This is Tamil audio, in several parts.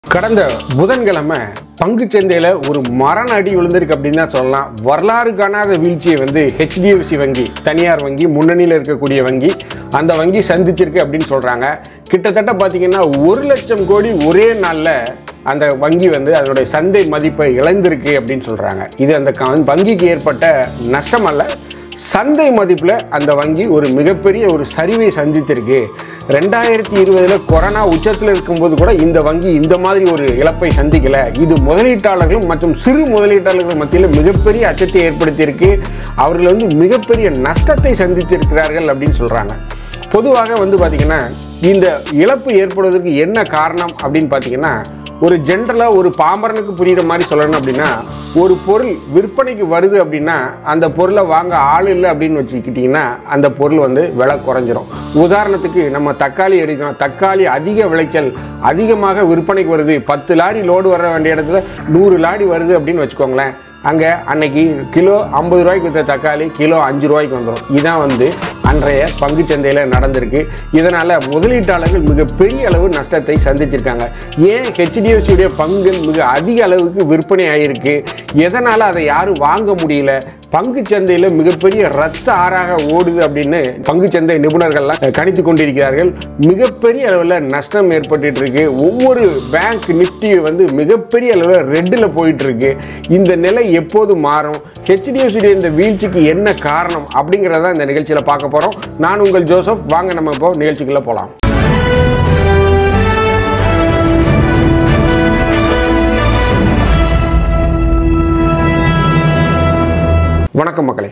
கடந்த புதன்கிழமை பங்குச் சந்தையில் ஒரு மரண அடி விழுந்திருக்கு அப்படின்னு தான் சொல்லலாம் வரலாறு காணாத வீழ்ச்சியை வந்து ஹெச்டிஎஃப்சி வங்கி தனியார் வங்கி முன்னணியில் இருக்கக்கூடிய வங்கி அந்த வங்கி சந்திச்சிருக்கு அப்படின்னு சொல்கிறாங்க கிட்டத்தட்ட பார்த்தீங்கன்னா ஒரு லட்சம் கோடி ஒரே நாளில் அந்த வங்கி வந்து அதனுடைய சந்தை மதிப்பை இழந்திருக்கு அப்படின்னு சொல்கிறாங்க இது அந்த க- வங்கிக்கு ஏற்பட்ட நஷ்டம் அல்ல சந்தை மதிப்பில் அந்த வங்கி ஒரு மிகப்பெரிய ஒரு சரிவை சந்தித்திருக்கு ரெண்டாயிரத்தி இருபதில் கொரோனா உச்சத்தில் இருக்கும்போது கூட இந்த வங்கி இந்த மாதிரி ஒரு இழப்பை சந்திக்கல இது முதலீட்டாளர்கள் மற்றும் சிறு முதலீட்டாளர்கள் மத்தியில் மிகப்பெரிய அச்சத்தை ஏற்படுத்தியிருக்கு அவர்கள் வந்து மிகப்பெரிய நஷ்டத்தை சந்தித்திருக்கிறார்கள் அப்படின்னு சொல்கிறாங்க பொதுவாக வந்து பார்த்திங்கன்னா இந்த இழப்பு ஏற்படுவதற்கு என்ன காரணம் அப்படின்னு பார்த்தீங்கன்னா ஒரு ஜென்ரலாக ஒரு பாமரனுக்கு புரியுற மாதிரி சொல்லணும் அப்படின்னா ஒரு பொருள் விற்பனைக்கு வருது அப்படின்னா அந்த பொருளை வாங்க ஆள் இல்லை அப்படின்னு வச்சுக்கிட்டிங்கன்னா அந்த பொருள் வந்து விலை குறைஞ்சிரும் உதாரணத்துக்கு நம்ம தக்காளி எடுக்கிறோம் தக்காளி அதிக விளைச்சல் அதிகமாக விற்பனைக்கு வருது பத்து லாரி லோடு வர வேண்டிய இடத்துல நூறு லாரி வருது அப்படின்னு வச்சுக்கோங்களேன் அங்கே அன்னைக்கு கிலோ ஐம்பது ரூபாய்க்கு விற்ற தக்காளி கிலோ அஞ்சு ரூபாய்க்கு வந்துடும் இதான் வந்து அன்றைய பங்குச் சந்தையில் நடந்திருக்கு இதனால் முதலீட்டாளர்கள் மிக பெரிய அளவு நஷ்டத்தை சந்திச்சிருக்காங்க ஏன் ஹெச்டிஎஃப்சியுடைய பங்குகள் மிக அதிக அளவுக்கு விற்பனை ஆகிருக்கு எதனால் அதை யாரும் வாங்க முடியல பங்குச் சந்தையில் மிகப்பெரிய ரத்த ஆறாக ஓடுது அப்படின்னு பங்குச் சந்தை நிபுணர்கள்லாம் கணித்து கொண்டிருக்கிறார்கள் மிகப்பெரிய அளவில் நஷ்டம் ஏற்பட்டுட்டு இருக்கு ஒவ்வொரு பேங்க் நிஃப்டி வந்து மிகப்பெரிய அளவில் ரெட்டில் போயிட்டு இருக்கு இந்த நிலை எப்போது மாறும் ஹெச்டிஎஃப்சியுடைய இந்த வீழ்ச்சிக்கு என்ன காரணம் அப்படிங்கிறத இந்த நிகழ்ச்சியில் பார்க்க போகிறோம் நான் உங்கள் ஜோசப் வாங்க நம்ம இப்போ நிகழ்ச்சிக்குள்ளே போகலாம் வணக்கம் மக்களே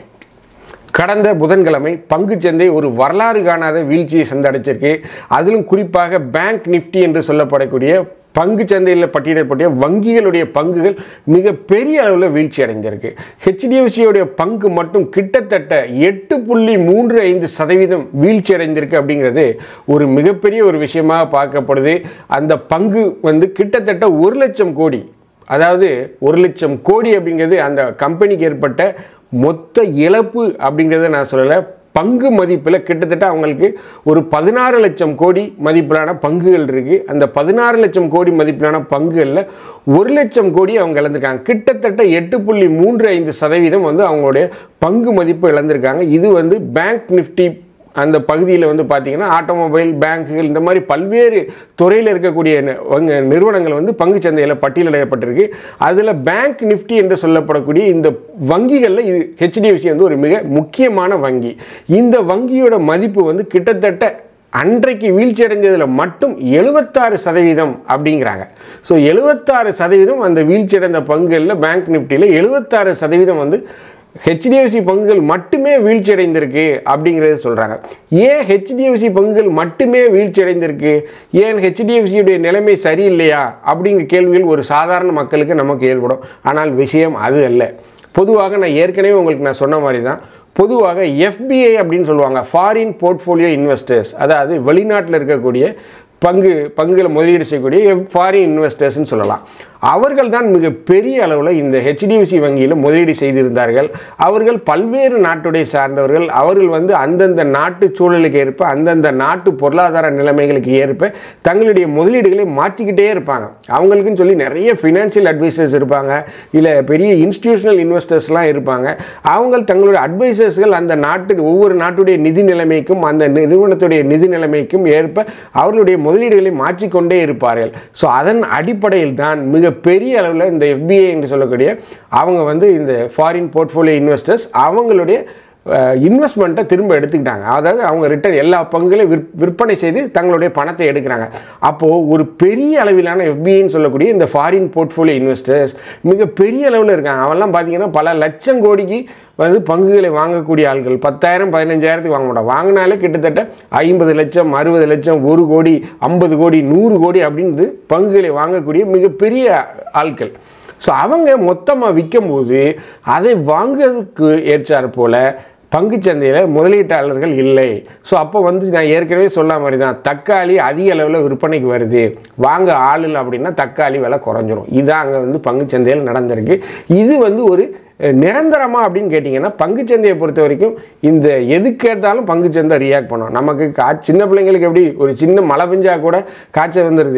கடந்த புதன்கிழமை பங்குச்சந்தை ஒரு வரலாறு காணாத வீழ்ச்சியை சந்தடைச்சிருக்கு அதிலும் குறிப்பாக பேங்க் நிஃப்டி என்று சொல்லப்படக்கூடிய பங்கு சந்தையில் பட்டியலிடப்பட்ட வங்கிகளுடைய பங்குகள் மிக பெரிய அளவில் வீழ்ச்சி அடைந்திருக்கு ஹெச்டிஎஃப்சியோடைய பங்கு மட்டும் கிட்டத்தட்ட எட்டு புள்ளி மூன்று ஐந்து சதவீதம் வீழ்ச்சி அடைந்திருக்கு அப்படிங்கிறது ஒரு மிகப்பெரிய ஒரு விஷயமாக பார்க்கப்படுது அந்த பங்கு வந்து கிட்டத்தட்ட ஒரு லட்சம் கோடி அதாவது ஒரு லட்சம் கோடி அப்படிங்கிறது அந்த கம்பெனிக்கு ஏற்பட்ட மொத்த இழப்பு அப்படிங்கிறத நான் சொல்லலை பங்கு மதிப்பில் கிட்டத்தட்ட அவங்களுக்கு ஒரு பதினாறு லட்சம் கோடி மதிப்பிலான பங்குகள் இருக்குது அந்த பதினாறு லட்சம் கோடி மதிப்பிலான பங்குகளில் ஒரு லட்சம் கோடி அவங்க இழந்திருக்காங்க கிட்டத்தட்ட எட்டு புள்ளி மூன்று ஐந்து சதவீதம் வந்து அவங்களுடைய பங்கு மதிப்பு இழந்திருக்காங்க இது வந்து பேங்க் நிஃப்டி அந்த பகுதியில் வந்து பார்த்தீங்கன்னா ஆட்டோமொபைல் பேங்குகள் இந்த மாதிரி பல்வேறு துறையில் இருக்கக்கூடிய நி- வங்க- நிறுவனங்கள் வந்து பங்கு சந்தையில் பட்டியலிடப்பட்டிருக்கு அதில் பேங்க் நிஃப்டி என்று சொல்லப்படக்கூடிய இந்த வங்கிகளில் இது ஹெச்டிஎஃப்சி வந்து ஒரு மிக முக்கியமான வங்கி இந்த வங்கியோட மதிப்பு வந்து கிட்டத்தட்ட அன்றைக்கு வீழ்ச்சி அடைஞ்சதில் மட்டும் எழுபத்தாறு சதவீதம் அப்படிங்கிறாங்க ஸோ எழுபத்தாறு சதவீதம் அந்த வீழ்ச்சி அடைந்த பங்குகளில் பேங்க் நிஃப்டியில் எழுபத்தாறு சதவீதம் வந்து ஹெச்டிஎஃப்சி பங்குகள் மட்டுமே வீழ்ச்சி அடைந்திருக்கு அப்படிங்கிறத சொல்கிறாங்க ஏன் ஹெச்டிஎஃப்சி பங்குகள் மட்டுமே வீழ்ச்சி அடைந்திருக்கு ஏன் ஹெச்டிஎஃப்சியுடைய நிலைமை சரியில்லையா அப்படிங்கிற கேள்விகள் ஒரு சாதாரண மக்களுக்கு நமக்கு ஏற்படும் ஆனால் விஷயம் அது அல்ல பொதுவாக நான் ஏற்கனவே உங்களுக்கு நான் சொன்ன மாதிரி தான் பொதுவாக எஃபிஐ அப்படின்னு சொல்லுவாங்க ஃபாரின் போர்ட்ஃபோலியோ இன்வெஸ்டர்ஸ் அதாவது வெளிநாட்டில் இருக்கக்கூடிய பங்கு பங்குகளை முதலீடு செய்யக்கூடிய ஃபாரின் இன்வெஸ்டர்ஸ்னு சொல்லலாம் அவர்கள் தான் மிக பெரிய அளவில் இந்த ஹெச்டிஎஃப்சி வங்கியில் முதலீடு செய்திருந்தார்கள் அவர்கள் பல்வேறு நாட்டுடைய சார்ந்தவர்கள் அவர்கள் வந்து அந்தந்த நாட்டு சூழலுக்கு ஏற்ப அந்தந்த நாட்டு பொருளாதார நிலைமைகளுக்கு ஏற்ப தங்களுடைய முதலீடுகளை மாற்றிக்கிட்டே இருப்பாங்க அவங்களுக்குன்னு சொல்லி நிறைய ஃபினான்ஷியல் அட்வைசர்ஸ் இருப்பாங்க இல்லை பெரிய இன்ஸ்டிடியூஷனல் இன்வெஸ்டர்ஸ்லாம் இருப்பாங்க அவங்க தங்களுடைய அட்வைசர்ஸ்கள் அந்த நாட்டு ஒவ்வொரு நாட்டுடைய நிதி நிலைமைக்கும் அந்த நிறுவனத்துடைய நிதி நிலைமைக்கும் ஏற்ப அவர்களுடைய முதலீடுகளை மாற்றிக்கொண்டே இருப்பார்கள் ஸோ அதன் அடிப்படையில் தான் மிக பெரிய அளவில் இந்த எஃபிஐ என்று சொல்லக்கூடிய அவங்க வந்து இந்த ஃபாரின் போர்ட்ஃபோலியோ இன்வெஸ்டர்ஸ் அவங்களுடைய இன்வெஸ்ட்மெண்ட்டை திரும்ப எடுத்துக்கிட்டாங்க அதாவது அவங்க ரிட்டர்ன் எல்லா பங்குகளையும் விற் விற்பனை செய்து தங்களுடைய பணத்தை எடுக்கிறாங்க அப்போது ஒரு பெரிய அளவிலான எஃபிஐன்னு சொல்லக்கூடிய இந்த ஃபாரின் போர்ட்ஃபோலியோ இன்வெஸ்டர்ஸ் மிக பெரிய அளவில் இருக்காங்க அவெல்லாம் பார்த்தீங்கன்னா பல லட்சம் கோடிக்கு வந்து பங்குகளை வாங்கக்கூடிய ஆட்கள் பத்தாயிரம் பதினஞ்சாயிரத்துக்கு வாங்க மாட்டாங்க வாங்கினாலே கிட்டத்தட்ட ஐம்பது லட்சம் அறுபது லட்சம் ஒரு கோடி ஐம்பது கோடி நூறு கோடி அப்படின்னு பங்குகளை வாங்கக்கூடிய மிகப்பெரிய ஆட்கள் ஸோ அவங்க மொத்தமாக விற்கும்போது அதை வாங்குறதுக்கு ஏற்றாற் போல பங்குச்சந்தையில் முதலீட்டாளர்கள் இல்லை ஸோ அப்போ வந்து நான் ஏற்கனவே சொன்ன மாதிரி தான் தக்காளி அதிக அளவில் விற்பனைக்கு வருது வாங்க ஆள் இல்லை அப்படின்னா தக்காளி விலை குறைஞ்சிரும் இதுதான் அங்கே வந்து பங்குச்சந்தையில் நடந்திருக்கு இது வந்து ஒரு அஹ், நிரந்தரமா அப்படின்னு கேட்டிங்கன்னா பங்குச்சந்தையை பொறுத்த வரைக்கும் இந்த எதுக்கு எடுத்தாலும் பங்குச்சந்தை ரியாக்ட் பண்ணும் நமக்கு கா சின்ன பிள்ளைங்களுக்கு எப்படி ஒரு சின்ன மழை பெஞ்சா கூட காய்ச்சல் வந்துடுது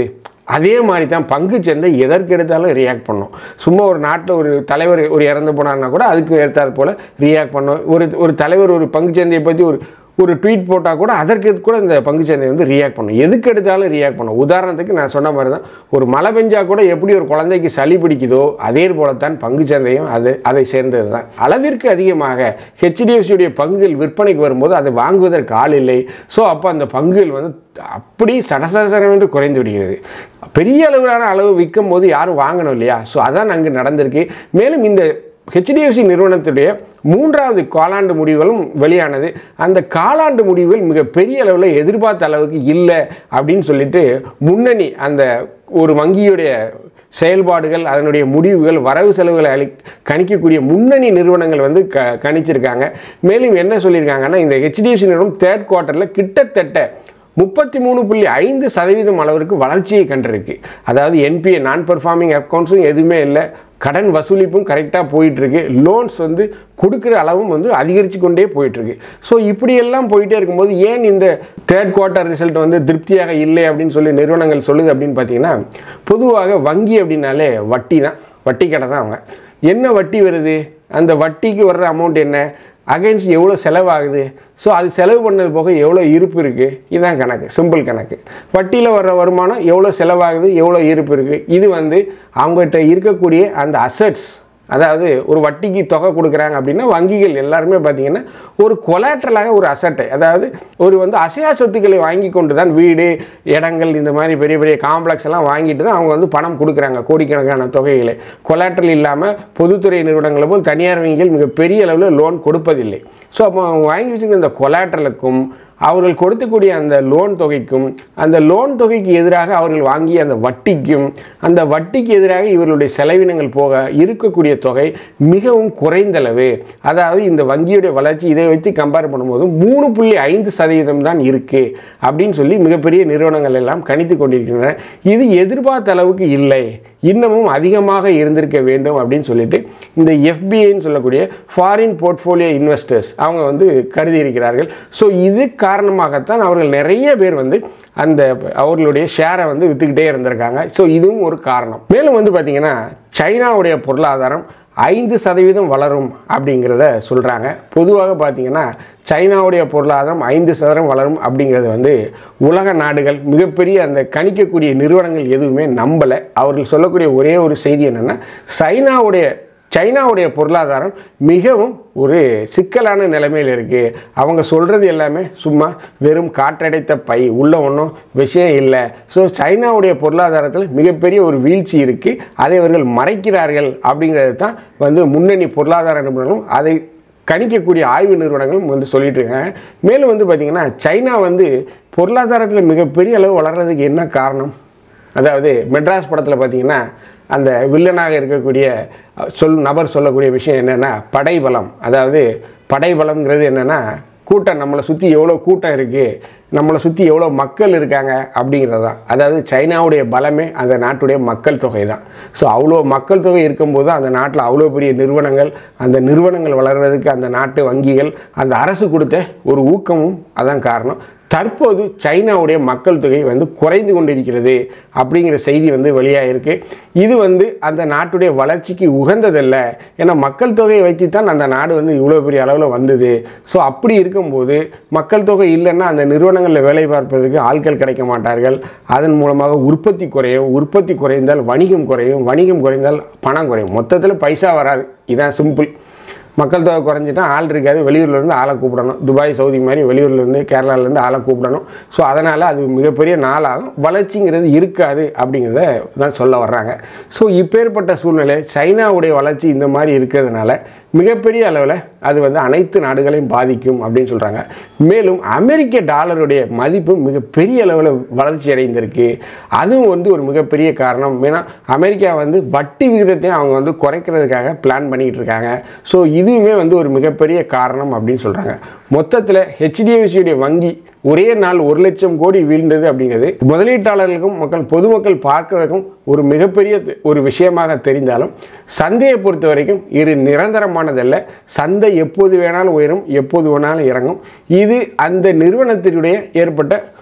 அதே மாதிரி தான் பங்கு சந்தை எதற்கு எடுத்தாலும் ரியாக்ட் பண்ணும் சும்மா ஒரு நாட்டில் ஒரு தலைவர் ஒரு இறந்து போனார்னா கூட அதுக்கு ஏற்றாற் போல் ரியாக்ட் பண்ணும் ஒரு ஒரு தலைவர் ஒரு பங்கு சந்தையை பற்றி ஒரு ஒரு ட்வீட் போட்டால் கூட அதற்கு கூட இந்த பங்குச்சந்தை வந்து ரியாக்ட் பண்ணும் எதுக்கு எடுத்தாலும் ரியாக்ட் பண்ணும் உதாரணத்துக்கு நான் சொன்ன மாதிரி தான் ஒரு மழை பெஞ்சா கூட எப்படி ஒரு குழந்தைக்கு சளி பிடிக்குதோ அதே போலத்தான் பங்குச்சந்தையும் அது அதை சேர்ந்தது தான் அளவிற்கு அதிகமாக ஹெச்டிஎஃப்சியுடைய பங்குகள் விற்பனைக்கு வரும்போது அதை வாங்குவதற்கு ஆள் இல்லை ஸோ அப்போ அந்த பங்குகள் வந்து அப்படி சடசடசடவென்று குறைந்து விடுகிறது பெரிய அளவிலான அளவு விற்கும் போது யாரும் வாங்கணும் இல்லையா ஸோ அதான் அங்கு நடந்திருக்கு மேலும் இந்த ஹெச்டிஎஃப்சி நிறுவனத்துடைய மூன்றாவது காலாண்டு முடிவுகளும் வெளியானது அந்த காலாண்டு முடிவுகள் மிக பெரிய அளவில் எதிர்பார்த்த அளவுக்கு இல்லை அப்படின்னு சொல்லிட்டு முன்னணி அந்த ஒரு வங்கியுடைய செயல்பாடுகள் அதனுடைய முடிவுகள் வரவு செலவுகளை அளி கணிக்கக்கூடிய முன்னணி நிறுவனங்கள் வந்து க கணிச்சிருக்காங்க மேலும் என்ன சொல்லியிருக்காங்கன்னா இந்த ஹெச்டிஎஃப்சி நிறுவனம் தேர்ட் குவார்ட்டரில் கிட்டத்தட்ட முப்பத்தி மூணு புள்ளி ஐந்து சதவீதம் அளவிற்கு வளர்ச்சியை கண்டிருக்கு அதாவது என்பிஏ நான் பெர்ஃபார்மிங் அக்கௌண்ட்ஸும் எதுவுமே இல்லை கடன் வசூலிப்பும் கரெக்டாக போயிட்டுருக்கு லோன்ஸ் வந்து கொடுக்குற அளவும் வந்து அதிகரித்து கொண்டே போயிட்டுருக்கு ஸோ இப்படியெல்லாம் போயிட்டே இருக்கும்போது ஏன் இந்த தேர்ட் குவார்ட்டர் ரிசல்ட் வந்து திருப்தியாக இல்லை அப்படின்னு சொல்லி நிறுவனங்கள் சொல்லுது அப்படின்னு பார்த்தீங்கன்னா பொதுவாக வங்கி அப்படின்னாலே வட்டி தான் வட்டி கடை தான் அவங்க என்ன வட்டி வருது அந்த வட்டிக்கு வர்ற அமௌண்ட் என்ன அகைன்ஸ்ட் எவ்வளோ செலவாகுது ஸோ அது செலவு பண்ணது போக எவ்வளோ இருப்பு இருக்குது இதுதான் கணக்கு சிம்பிள் கணக்கு வட்டியில் வர்ற வருமானம் எவ்வளோ செலவாகுது எவ்வளோ இருப்பு இருக்குது இது வந்து அவங்ககிட்ட இருக்கக்கூடிய அந்த அசட்ஸ் அதாவது ஒரு வட்டிக்கு தொகை கொடுக்குறாங்க அப்படின்னா வங்கிகள் எல்லாருமே பார்த்தீங்கன்னா ஒரு கொலாட்ரலாக ஒரு அசட்டை அதாவது ஒரு வந்து அசையா சொத்துக்களை வாங்கி கொண்டு தான் வீடு இடங்கள் இந்த மாதிரி பெரிய பெரிய காம்ப்ளெக்ஸ் எல்லாம் வாங்கிட்டு தான் அவங்க வந்து பணம் கொடுக்குறாங்க கோடிக்கணக்கான தொகைகளை கொலாட்ரல் இல்லாமல் பொதுத்துறை நிறுவனங்களை போல் தனியார் வங்கிகள் மிக பெரிய அளவில் லோன் கொடுப்பதில்லை ஸோ அப்போ அவங்க வாங்கி வச்சுருக்க இந்த கொலாட்ரலுக்கும் அவர்கள் கொடுக்கக்கூடிய அந்த லோன் தொகைக்கும் அந்த லோன் தொகைக்கு எதிராக அவர்கள் வாங்கிய அந்த வட்டிக்கும் அந்த வட்டிக்கு எதிராக இவர்களுடைய செலவினங்கள் போக இருக்கக்கூடிய தொகை மிகவும் குறைந்தளவு அதாவது இந்த வங்கியுடைய வளர்ச்சி இதை வச்சு கம்பேர் பண்ணும்போது மூணு புள்ளி ஐந்து சதவீதம் தான் இருக்குது அப்படின்னு சொல்லி மிகப்பெரிய நிறுவனங்கள் எல்லாம் கணித்து கொண்டிருக்கின்றன இது எதிர்பார்த்த அளவுக்கு இல்லை இன்னமும் அதிகமாக இருந்திருக்க வேண்டும் அப்படின்னு சொல்லிட்டு இந்த எஃபிஐன்னு சொல்லக்கூடிய ஃபாரின் போர்ட்ஃபோலியோ இன்வெஸ்டர்ஸ் அவங்க வந்து கருதி இருக்கிறார்கள் ஸோ இது காரணமாகத்தான் அவர்கள் நிறைய பேர் வந்து அந்த அவர்களுடைய ஷேரை வந்து விற்றுக்கிட்டே இருந்திருக்காங்க ஸோ இதுவும் ஒரு காரணம் மேலும் வந்து பார்த்திங்கன்னா சைனாவுடைய பொருளாதாரம் ஐந்து சதவீதம் வளரும் அப்படிங்கிறத சொல்கிறாங்க பொதுவாக பார்த்தீங்கன்னா சைனாவுடைய பொருளாதாரம் ஐந்து சதவீதம் வளரும் அப்படிங்கிறது வந்து உலக நாடுகள் மிகப்பெரிய அந்த கணிக்கக்கூடிய நிறுவனங்கள் எதுவுமே நம்பலை அவர்கள் சொல்லக்கூடிய ஒரே ஒரு செய்தி என்னென்னா சைனாவுடைய சைனாவுடைய பொருளாதாரம் மிகவும் ஒரு சிக்கலான நிலைமையில் இருக்குது அவங்க சொல்கிறது எல்லாமே சும்மா வெறும் காற்றடைத்த பை உள்ள ஒன்றும் விஷயம் இல்லை ஸோ சைனாவுடைய பொருளாதாரத்தில் மிகப்பெரிய ஒரு வீழ்ச்சி இருக்குது அதை அவர்கள் மறைக்கிறார்கள் அப்படிங்கிறது தான் வந்து முன்னணி பொருளாதார நிபுணர்களும் அதை கணிக்கக்கூடிய ஆய்வு நிறுவனங்களும் வந்து சொல்லிட்டு இருக்காங்க மேலும் வந்து பார்த்திங்கன்னா சைனா வந்து பொருளாதாரத்தில் மிகப்பெரிய அளவு வளர்கிறதுக்கு என்ன காரணம் அதாவது மெட்ராஸ் படத்தில் பார்த்தீங்கன்னா அந்த வில்லனாக இருக்கக்கூடிய சொல் நபர் சொல்லக்கூடிய விஷயம் என்னென்னா படைபலம் அதாவது படைபலம்ங்கிறது என்னென்னா கூட்டம் நம்மளை சுற்றி எவ்வளோ கூட்டம் இருக்குது நம்மளை சுற்றி எவ்வளோ மக்கள் இருக்காங்க அப்படிங்கிறது தான் அதாவது சைனாவுடைய பலமே அந்த நாட்டுடைய மக்கள் தொகை தான் ஸோ அவ்வளோ மக்கள் தொகை இருக்கும்போது அந்த நாட்டில் அவ்வளோ பெரிய நிறுவனங்கள் அந்த நிறுவனங்கள் வளர்கிறதுக்கு அந்த நாட்டு வங்கிகள் அந்த அரசு கொடுத்த ஒரு ஊக்கமும் அதான் காரணம் தற்போது சைனாவுடைய மக்கள் தொகை வந்து குறைந்து கொண்டிருக்கிறது அப்படிங்கிற செய்தி வந்து வெளியாகிருக்கு இது வந்து அந்த நாட்டுடைய வளர்ச்சிக்கு உகந்ததல்ல ஏன்னா மக்கள் தொகையை வைத்து தான் அந்த நாடு வந்து இவ்வளோ பெரிய அளவில் வந்தது ஸோ அப்படி இருக்கும்போது மக்கள் தொகை இல்லைன்னா அந்த நிறுவனங்களில் வேலை பார்ப்பதற்கு ஆட்கள் கிடைக்க மாட்டார்கள் அதன் மூலமாக உற்பத்தி குறையும் உற்பத்தி குறைந்தால் வணிகம் குறையும் வணிகம் குறைந்தால் பணம் குறையும் மொத்தத்தில் பைசா வராது இதான் சிம்பிள் மக்கள் தொகை குறைஞ்சிட்டா ஆள் இருக்காது வெளியூர்லேருந்து ஆளை கூப்பிடணும் துபாய் சவுதி மாதிரி வெளியூர்லேருந்து கேரளாலேருந்து ஆளை கூப்பிடணும் ஸோ அதனால் அது மிகப்பெரிய நாளாகும் வளர்ச்சிங்கிறது இருக்காது அப்படிங்கிறத தான் சொல்ல வர்றாங்க ஸோ இப்பேற்பட்ட சூழ்நிலை சைனாவுடைய வளர்ச்சி இந்த மாதிரி இருக்கிறதுனால மிகப்பெரிய அளவில் அது வந்து அனைத்து நாடுகளையும் பாதிக்கும் அப்படின்னு சொல்கிறாங்க மேலும் அமெரிக்க டாலருடைய மதிப்பு மிகப்பெரிய அளவில் வளர்ச்சி அடைந்திருக்கு அதுவும் வந்து ஒரு மிகப்பெரிய காரணம் ஏன்னா அமெரிக்கா வந்து வட்டி விகிதத்தையும் அவங்க வந்து குறைக்கிறதுக்காக பிளான் பண்ணிக்கிட்டு இருக்காங்க ஸோ இதுவுமே வந்து ஒரு மிகப்பெரிய காரணம் அப்படின்னு சொல்கிறாங்க மொத்தத்தில் ஹெச்டிஎஃப்சியுடைய வங்கி ஒரே நாள் ஒரு லட்சம் கோடி வீழ்ந்தது அப்படிங்கிறது முதலீட்டாளர்களுக்கும் மக்கள் பொதுமக்கள் பார்க்கறதுக்கும் ஒரு மிகப்பெரிய ஒரு விஷயமாக தெரிந்தாலும் சந்தையை பொறுத்த வரைக்கும் இது நிரந்தரமானதல்ல சந்தை எப்போது வேணாலும் உயரும் எப்போது வேணாலும் இறங்கும் இது அந்த நிறுவனத்தினுடைய ஏற்பட்ட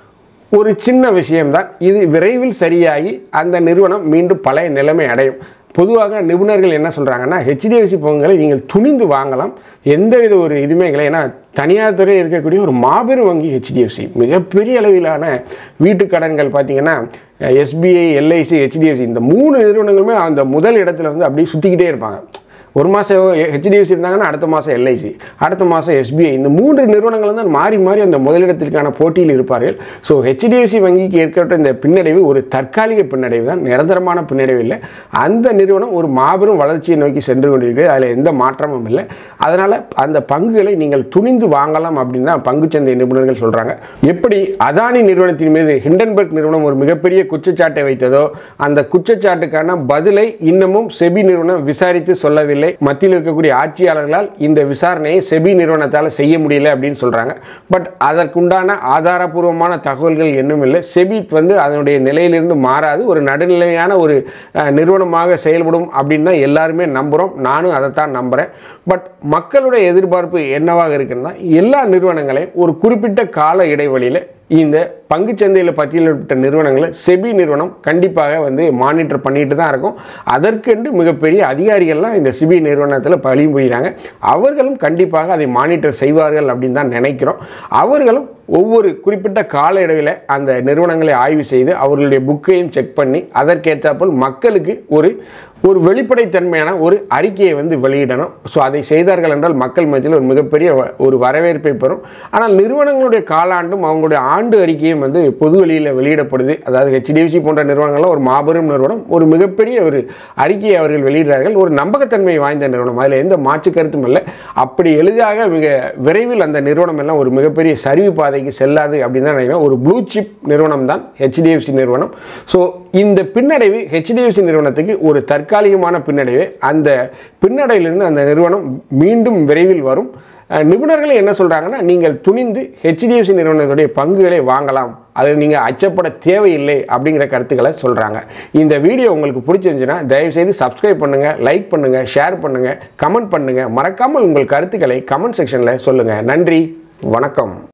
ஒரு சின்ன விஷயம்தான் இது விரைவில் சரியாகி அந்த நிறுவனம் மீண்டும் பழைய நிலைமை அடையும் பொதுவாக நிபுணர்கள் என்ன சொல்கிறாங்கன்னா ஹெச்டிஎஃப்சி பங்குகளை நீங்கள் துணிந்து வாங்கலாம் எந்தவித ஒரு இதுவுமே இல்லை ஏன்னா தனியார் துறையில் இருக்கக்கூடிய ஒரு மாபெரும் வங்கி ஹெச்டிஎஃப்சி மிகப்பெரிய அளவிலான வீட்டு கடன்கள் பார்த்தீங்கன்னா எஸ்பிஐ எல்ஐசி ஹெச்டிஎஃப்சி இந்த மூணு நிறுவனங்களுமே அந்த முதல் இடத்துல வந்து அப்படியே சுற்றிக்கிட்டே இருப்பாங்க ஒரு மாதம் ஹெச்டிஎஃப்சி இருந்தாங்கன்னா அடுத்த மாதம் எல்ஐசி அடுத்த மாதம் எஸ்பிஐ இந்த மூன்று நிறுவனங்கள் தான் மாறி மாறி அந்த முதலிடத்திற்கான போட்டியில் இருப்பார்கள் ஸோ ஹெச்டிஎஃப்சி வங்கிக்கு ஏற்பட்ட இந்த பின்னடைவு ஒரு தற்காலிக பின்னடைவு தான் நிரந்தரமான பின்னடைவு இல்லை அந்த நிறுவனம் ஒரு மாபெரும் வளர்ச்சியை நோக்கி சென்று கொண்டிருக்கிறது அதில் எந்த மாற்றமும் இல்லை அதனால் அந்த பங்குகளை நீங்கள் துணிந்து வாங்கலாம் அப்படின்னு தான் பங்குச்சந்தை நிபுணர்கள் சொல்கிறாங்க எப்படி அதானி நிறுவனத்தின் மீது ஹிண்டன்பர்க் நிறுவனம் ஒரு மிகப்பெரிய குற்றச்சாட்டை வைத்ததோ அந்த குற்றச்சாட்டுக்கான பதிலை இன்னமும் செபி நிறுவனம் விசாரித்து சொல்லவில்லை மத்தியில் இருக்கக்கூடிய ஆட்சியாளர்களால் இந்த விசாரணையை செபி நிறுவனத்தால் செய்ய முடியல அப்படின்னு சொல்கிறாங்க பட் அதற்குண்டான ஆதாரபூர்வமான தகவல்கள் இன்னும் இல்லை செபி வந்து அதனுடைய நிலையிலிருந்து மாறாது ஒரு நடுநிலையான ஒரு அஹ், நிறுவனமாக செயல்படும் அப்படின்னு தான் எல்லாருமே நம்புகிறோம் நானும் அதைத்தான் நம்புகிறேன் பட் மக்களுடைய எதிர்பார்ப்பு என்னவாக இருக்குன்னா எல்லா நிறுவனங்களையும் ஒரு குறிப்பிட்ட கால இடைவெளியில் இந்த பங்குச்சந்தையில் பட்டியலிடப்பட்ட நிறுவனங்களை செபி நிறுவனம் கண்டிப்பாக வந்து மானிட்டர் பண்ணிட்டு தான் இருக்கும் அதற்கென்று மிகப்பெரிய அதிகாரிகள்லாம் இந்த செபி நிறுவனத்தில் பழி புரிகிறாங்க அவர்களும் கண்டிப்பாக அதை மானிட்டர் செய்வார்கள் அப்படின்னு தான் நினைக்கிறோம் அவர்களும் ஒவ்வொரு குறிப்பிட்ட கால இடையில அந்த நிறுவனங்களை ஆய்வு செய்து அவர்களுடைய புக்கையும் செக் பண்ணி அதற்கேற்றாற்போல் மக்களுக்கு ஒரு ஒரு வெளிப்படைத்தன்மையான ஒரு அறிக்கையை வந்து வெளியிடணும் ஸோ அதை செய்தார்கள் என்றால் மக்கள் மத்தியில் ஒரு மிகப்பெரிய வ- ஒரு வரவேற்பை பெறும் ஆனால் நிறுவனங்களுடைய காலாண்டும் அவங்களுடைய ஆண்டு அறிக்கையும் வந்து பொது வெளியில் வெளியிடப்படுது அதாவது ஹெச்டிஎஃப்சி போன்ற நிறுவனங்கள்லாம் ஒரு மாபெரும் நிறுவனம் ஒரு மிகப்பெரிய ஒரு அறிக்கையை அவர்கள் வெளியிடுறார்கள் ஒரு நம்பகத்தன்மை வாய்ந்த நிறுவனம் அதில் எந்த மாற்று கருத்தும் இல்லை அப்படி எளிதாக மிக விரைவில் அந்த நிறுவனம் எல்லாம் ஒரு மிகப்பெரிய சரிவு பாதைக்கு செல்லாது அப்படின்னு தான் நினைக்கிறேன் ஒரு ப்ளூ சிப் நிறுவனம் தான் ஹெச்டிஎஃப்சி நிறுவனம் ஸோ இந்த பின்னடைவு ஹெச்டிஎஃப்சி நிறுவனத்துக்கு ஒரு தற்காலிகமான பின்னடைவு அந்த பின்னடைவிலிருந்து அந்த நிறுவனம் மீண்டும் விரைவில் வரும் அஹ், நிபுணர்கள் என்ன சொல்கிறாங்கன்னா நீங்கள் துணிந்து ஹெச்டிஎஃப்சி நிறுவனத்துடைய பங்குகளை வாங்கலாம் அதில் நீங்கள் அச்சப்பட தேவையில்லை அப்படிங்கிற கருத்துக்களை சொல்கிறாங்க இந்த வீடியோ உங்களுக்கு பிடிச்சிருந்துச்சுன்னா தயவுசெய்து சப்ஸ்கிரைப் பண்ணுங்கள் லைக் பண்ணுங்கள் ஷேர் பண்ணுங்கள் கமெண்ட் பண்ணுங்கள் மறக்காமல் உங்கள் கருத்துக்களை கமெண்ட் செக்ஷனில் சொல்லுங்கள் நன்றி வணக்கம்